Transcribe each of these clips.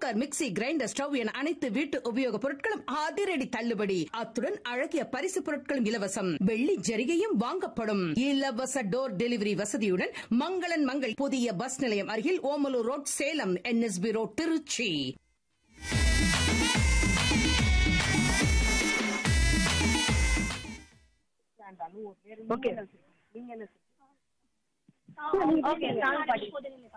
cooker mixie grinder stove என அனைத்து வீட்டு உபயோகப் பொருட்களும் அதிரடி தள்ளுபடி அத்துடன் அழகிய பரிசு பொருட்களும் இலவசம் வெள்ளி ஜரிகையும் வாங்கப்படும் இலவச டோர் டெலிவரி வசதியுடன் மங்களன் மங்கள் புதிய பஸ் நிலையம் அருகில் Omalur road Salem NSB road Trichy okay okay song பாடி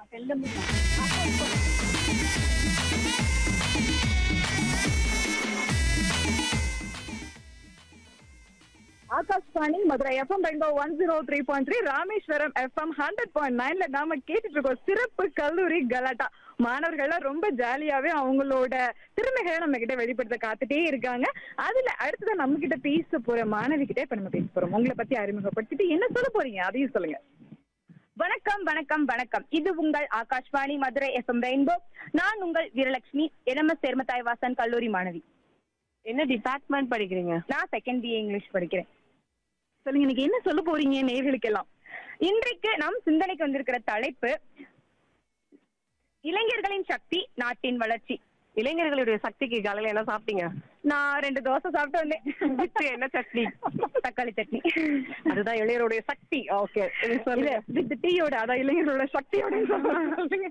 Akashvani Madurai FM rainbow one zero three point three Rameswaram FM hundred point நைன்ல நாம கேட்டுட்டு இருக்கோம் சிறப்பு கல்லூரி கலாட்டா மாணவர்கள்லாம் ரொம்ப ஜாலியாவே அவங்களோட திறமைகளை நம்ம கிட்ட வெளிப்படுத்த காத்துட்டே இருக்காங்க அதுல அடுத்ததா நம்ம கிட்ட பேச போற மாணவி கிட்ட இப்ப நம்ம பேச போறோம் உங்களை பத்தி அறிமுகப்படுத்திட்டு என்ன சொல்ல போறீங்க அதையும் சொல்லுங்க வணக்கம் வணக்கம் வணக்கம் இது உங்கள் ஆகாஷ்வாணி மதுரை எஃப்எம் ரெயின்போ நான் உங்கள் வீரலட்சுமி என்எம்எஸ் சேர்மத்தாய் வாசன் கல்லூரி மாணவி என்ன டிபார்ட்மெண்ட் படிக்கிறீங்க நான் செகண்ட் பிஏ இங்கிலீஷ் படிக்கிறேன் சொல்லுங்க இன்னைக்கு என்ன சொல்ல போறீங்க நேர்களுக்கெல்லாம் இன்றைக்கு நம் சிந்தனைக்கு வந்திருக்கிற தலைப்பு இளைஞர்களின் சக்தி நாட்டின் வளர்ச்சி இளைஞர்களுடைய சக்திக்கு காலையில என்ன சாப்பிட்டீங்க நான் ரெண்டு தோசை சாப்பிட்டு வந்தேன் வித்து என்ன சட்னி தக்காளி சட்னி அதுதான் இளைஞருடைய சக்தி ஓகே சொல்லுங்க வித் டீயோட அதான் இளைஞர்களோட சக்தியோட சொல்லுங்க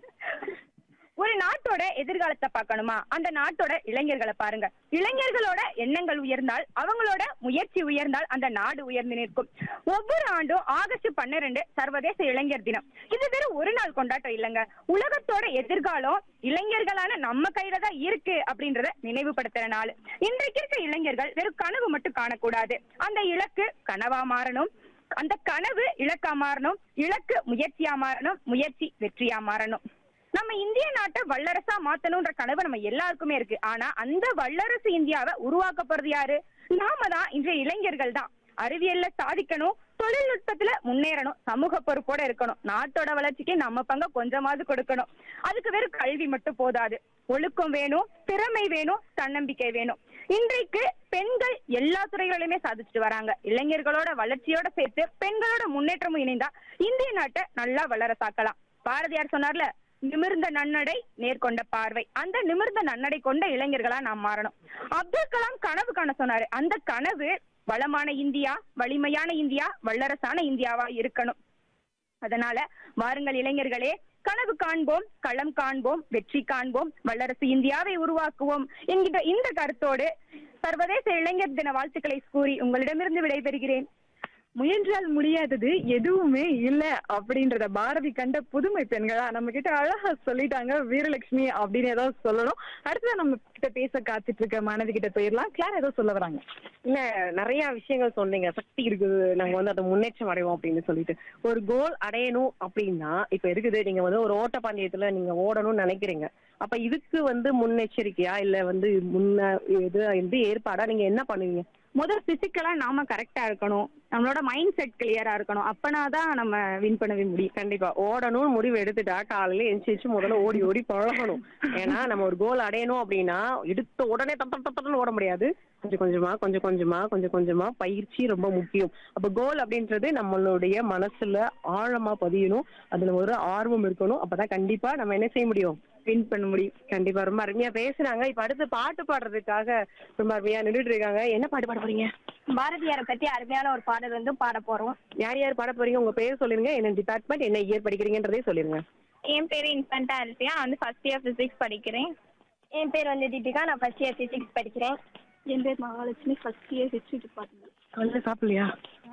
ஒரு நாட்டோட எதிர்காலத்தை பார்க்கணுமா அந்த நாட்டோட இளைஞர்களை பாருங்க இளைஞர்களோட எண்ணங்கள் உயர்ந்தால் அவங்களோட முயற்சி உயர்ந்தால் அந்த நாடு உயர்ந்து நிற்கும் ஒவ்வொரு ஆண்டும் ஆகஸ்ட் பன்னிரண்டு சர்வதேச இளைஞர் தினம் இது வெறும் ஒரு நாள் கொண்டாட்டம் இல்லைங்க உலகத்தோட எதிர்காலம் இளைஞர்களான நம்ம கையில தான் இருக்கு அப்படின்றத நினைவுபடுத்துற நாள் இன்றைக்கு இருக்க இளைஞர்கள் வெறும் கனவு மட்டும் காணக்கூடாது அந்த இலக்கு கனவா மாறணும் அந்த கனவு இலக்கா மாறணும் இலக்கு முயற்சியா மாறணும் முயற்சி வெற்றியா மாறணும் நம்ம இந்திய நாட்டை வல்லரசா மாத்தணும்ன்ற கனவு நம்ம எல்லாருக்குமே இருக்கு ஆனா அந்த வல்லரசு இந்தியாவை உருவாக்க போறது யாரு நாம தான் இன்றைய இளைஞர்கள் தான் அறிவியல்ல சாதிக்கணும் தொழில்நுட்பத்துல முன்னேறணும் சமூக பொறுப்போட இருக்கணும் நாட்டோட வளர்ச்சிக்கு நம்ம பங்க கொஞ்சமாவது கொடுக்கணும் அதுக்கு வெறும் கல்வி மட்டும் போதாது ஒழுக்கம் வேணும் திறமை வேணும் தன்னம்பிக்கை வேணும் இன்றைக்கு பெண்கள் எல்லா துறைகளிலுமே சாதிச்சுட்டு வராங்க இளைஞர்களோட வளர்ச்சியோட சேர்த்து பெண்களோட முன்னேற்றமும் இணைந்தா இந்திய நாட்டை நல்லா வல்லரசாக்கலாம் பாரதியார் சொன்னார்ல நிமிர்ந்த நன்னடை நேர்கொண்ட பார்வை அந்த நிமிர்ந்த நன்னடை கொண்ட இளைஞர்களா நாம் மாறணும் அப்துல் கலாம் கனவு காண சொன்னாரு அந்த கனவு வளமான இந்தியா வலிமையான இந்தியா வல்லரசான இந்தியாவா இருக்கணும் அதனால வாருங்கள் இளைஞர்களே கனவு காண்போம் களம் காண்போம் வெற்றி காண்போம் வல்லரசு இந்தியாவை உருவாக்குவோம் என்கிற இந்த கருத்தோடு சர்வதேச இளைஞர் தின வாழ்த்துக்களை கூறி உங்களிடமிருந்து விடைபெறுகிறேன் முயன்றால் முடியாதது எதுவுமே இல்ல அப்படின்றத பாரதி கண்ட புதுமை பெண்களா நம்ம கிட்ட அழகா சொல்லிட்டாங்க வீரலட்சுமி அப்படின்னு ஏதாவது சொல்லணும் அடுத்ததா நம்ம கிட்ட பேச காத்துட்டு இருக்க மாணவி கிட்ட போயிடலாம் கிளார் ஏதோ சொல்ல வராங்க இல்ல நிறைய விஷயங்கள் சொன்னீங்க சக்தி இருக்குது நாங்க வந்து அதை முன்னேற்றம் அடைவோம் அப்படின்னு சொல்லிட்டு ஒரு கோல் அடையணும் அப்படின்னா இப்ப இருக்குது நீங்க வந்து ஒரு ஓட்ட பந்தயத்துல நீங்க ஓடணும்னு நினைக்கிறீங்க அப்ப இதுக்கு வந்து முன்னெச்சரிக்கையா இல்ல வந்து முன்ன இது வந்து ஏற்பாடா நீங்க என்ன பண்ணுவீங்க முதல் பிசிக்கலா நாம கரெக்டா இருக்கணும் நம்மளோட மைண்ட் செட் கிளியரா இருக்கணும் அப்பனாதான் நம்ம வின் பண்ணவே முடியும் கண்டிப்பா ஓடணும்னு முடிவு எடுத்துட்டா காலையில எந்திரிச்சு முதல்ல ஓடி ஓடி பழகணும் ஏன்னா நம்ம ஒரு கோல் அடையணும் அப்படின்னா எடுத்த உடனே தப்பு தப்புன்னு ஓட முடியாது கொஞ்சம் கொஞ்சமா கொஞ்சம் கொஞ்சமா கொஞ்சம் கொஞ்சமா பயிற்சி ரொம்ப முக்கியம் அப்ப கோல் அப்படின்றது நம்மளுடைய மனசுல ஆழமா பதியணும் அதுல ஒரு ஆர்வம் இருக்கணும் அப்பதான் கண்டிப்பா நம்ம என்ன செய்ய முடியும் வின் பண்ண முடியும் கண்டிப்பா ரொம்ப அருமையா பேசுனாங்க இப்ப அடுத்து பாட்டு பாடுறதுக்காக ரொம்ப அருமையா நின்றுட்டு இருக்காங்க என்ன பாட்டு பாட போறீங்க பாரதியாரை பத்தி அருமையான ஒரு பாடல் வந்து பாட போறோம் யார் யார் பாட போறீங்க உங்க பேர் சொல்லிருங்க என்ன டிபார்ட்மெண்ட் என்ன இயர் படிக்கிறீங்கன்றதே சொல்லிருங்க என் பேர் இன்ஃபண்டா அல்பியா நான் வந்து ஃபர்ஸ்ட் இயர் பிசிக்ஸ் படிக்கிறேன் என் பேர் வந்து தீபிகா நான் ஃபர்ஸ்ட் இயர் பிசிக்ஸ் படிக்கிறேன் என் பேர் Mahalakshmi first year history department காலையில சாப்பிடலையா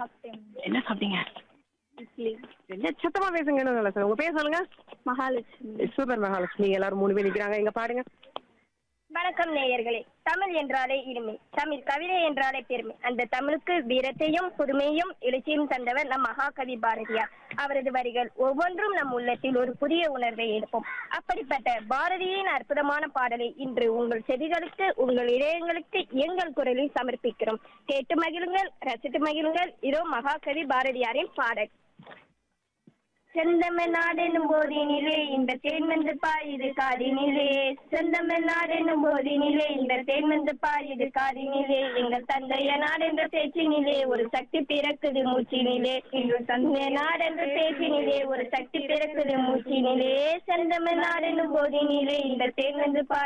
என்ன சாப்பிட்டீங்க இட்லி என்ன சத்தமா பேசுங்கன்னு நல்லா சார் உங்க பேர் சொல்லுங்க மகாலட்சுமி சூப்பர் மகாலட்சுமி எல்லாரும் மூணு பேர் நிக்கிறாங்க எங்க பாடுங்க வணக்கம் நேயர்களே தமிழ் என்றாலே இனிமை தமிழ் கவிதை என்றாலே பெருமை அந்த தமிழுக்கு வீரத்தையும் புதுமையும் எழுச்சியும் தந்தவர் நம் மகாகவி பாரதியார் அவரது வரிகள் ஒவ்வொன்றும் நம் உள்ளத்தில் ஒரு புதிய உணர்வை எழுப்பும் அப்படிப்பட்ட பாரதியின் அற்புதமான பாடலை இன்று உங்கள் செவிகளுக்கு உங்கள் இதயங்களுக்கு எங்கள் குரலில் சமர்ப்பிக்கிறோம் கேட்டு மகிழுங்கள் ரசித்து மகிழுங்கள் இதோ மகாகவி பாரதியாரின் பாடல் செந்தமிழ் நாடெனும் போதினிலே இந்த தேன் வந்து பாயுது காதினிலே செந்தமிழ் நாடெனும் போதினிலே இந்த தேன் வந்து பாயுது காதினிலே எங்கள் தந்தைய நாடென்ற பேச்சினிலே ஒரு சக்தி பிறக்குது மூச்சினிலே எங்கள் தந்தைய நாடென்ற பேச்சினிலே ஒரு சக்தி பிறக்குது மூச்சினிலே செந்தமிழ் நாடெனும் போதினிலே இந்த தேன் வந்து பா